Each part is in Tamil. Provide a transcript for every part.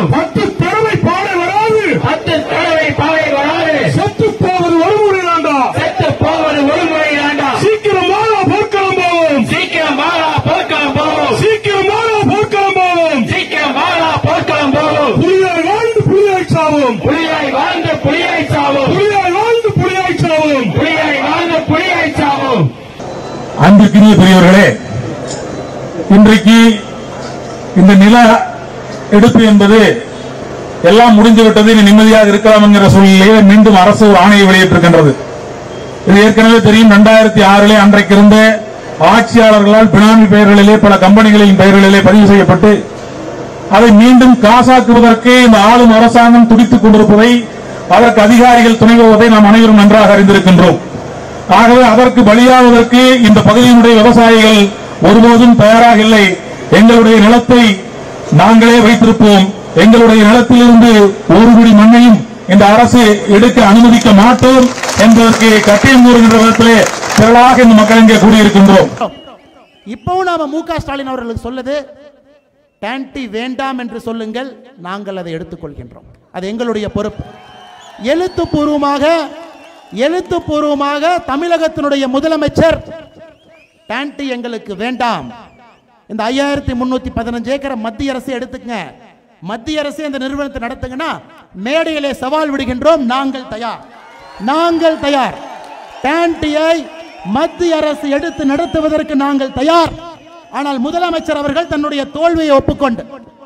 பத்து தடவை பாடை வராது பத்து தடவை பாவை வராது செத்து போவது ஒரு முறை தாண்டா செத்து போவது ஒரு முறை வேண்டாம் சீக்கிரமாக போர்க்களம் போவோம் சீக்கிரம் வாழா போர்க்களம் போவோம் சீக்கிரமாக போர்க்களம் போவோம் சீக்கிரம் வாழா போர்க்களம் போவோம் புலியாய் வாழ்ந்து புலியாய் சாவோம் புலியாய் வாழ்ந்து புலியாய் சாவோம் புலியாய் வாழ்ந்து புலியாய் சாவோம் புலியாய் வாழ்ந்து புலியாய் சாவோம் அன்பிற்குரிய பெரியவர்களே இன்றைக்கு இந்த நில எடுப்பு என்பது எல்லாம் முடிந்துவிட்டது இனி நிம்மதியாக இருக்கலாம் என்கிற சூழ்நிலையில் மீண்டும் அரசு ஒரு ஆணையை வெளியிட்டிருக்கின்றது இது ஏற்கனவே தெரியும் இரண்டாயிரத்தி ஆறிலே அன்றைக்கு இருந்த ஆட்சியாளர்களால் பினாமி பெயர்களிலே பல கம்பெனிகளின் பெயர்களிலே பதிவு செய்யப்பட்டு அதை மீண்டும் காசாக்குவதற்கு இந்த ஆளும் அரசாங்கம் துடித்துக் கொண்டிருப்பதை அதற்கு அதிகாரிகள் துணை போவதை நாம் அனைவரும் நன்றாக அறிந்திருக்கின்றோம் ஆகவே அதற்கு பலியாவதற்கு இந்த பகுதியினுடைய விவசாயிகள் ஒருபோதும் தயாராக இல்லை எங்களுடைய நிலத்தை நாங்களே வைத்திருப்போம் எங்களுடைய நிலத்திலிருந்து ஒரு குடி மண்ணையும் இந்த அரசு எடுக்க அனுமதிக்க மாட்டோம் என்பதற்கு கட்டியம் கூறுகின்ற விதத்திலே திரளாக இந்த மக்கள் இங்கே கூடியிருக்கின்றோம் இப்பவும் நாம மு க ஸ்டாலின் அவர்களுக்கு சொல்லுது டேன்டி வேண்டாம் என்று சொல்லுங்கள் நாங்கள் அதை எடுத்துக்கொள்கின்றோம் அது எங்களுடைய பொறுப்பு எழுத்துப்பூர்வமாக எழுத்துப்பூர்வமாக தமிழகத்தினுடைய முதலமைச்சர் டேன்டி எங்களுக்கு வேண்டாம் இந்த ஐயாயிரத்தி முன்னூத்தி பதினஞ்சு ஏக்கரை மத்திய அரசு எடுத்துக்கங்க மத்திய அரசு இந்த நிறுவனத்தை நடத்துங்கன்னா மேடையிலே சவால் விடுகின்றோம் நாங்கள் தயார் நாங்கள் தயார் டேன்டியை மத்திய அரசு எடுத்து நடத்துவதற்கு நாங்கள் தயார் ஆனால் முதலமைச்சர் அவர்கள் தன்னுடைய தோல்வியை ஒப்புக்கொண்டு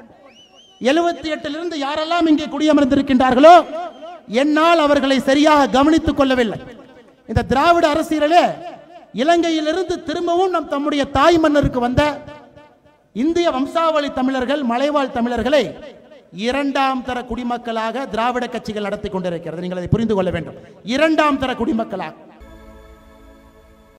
எழுபத்தி எட்டிலிருந்து யாரெல்லாம் இங்கே குடியமர்ந்திருக்கின்றார்களோ என்னால் அவர்களை சரியாக கவனித்துக் கொள்ளவில்லை இந்த திராவிட அரசியலிலே இலங்கையிலிருந்து திரும்பவும் நம் தம்முடைய தாய் மன்னருக்கு வந்த இந்திய வம்சாவளி தமிழர்கள் மலைவாழ் தமிழர்களை இரண்டாம் தர குடிமக்களாக திராவிட கட்சிகள் நடத்தி கொண்டிருக்கிறது நீங்கள் அதை புரிந்து கொள்ள வேண்டும் இரண்டாம் தர குடிமக்களாக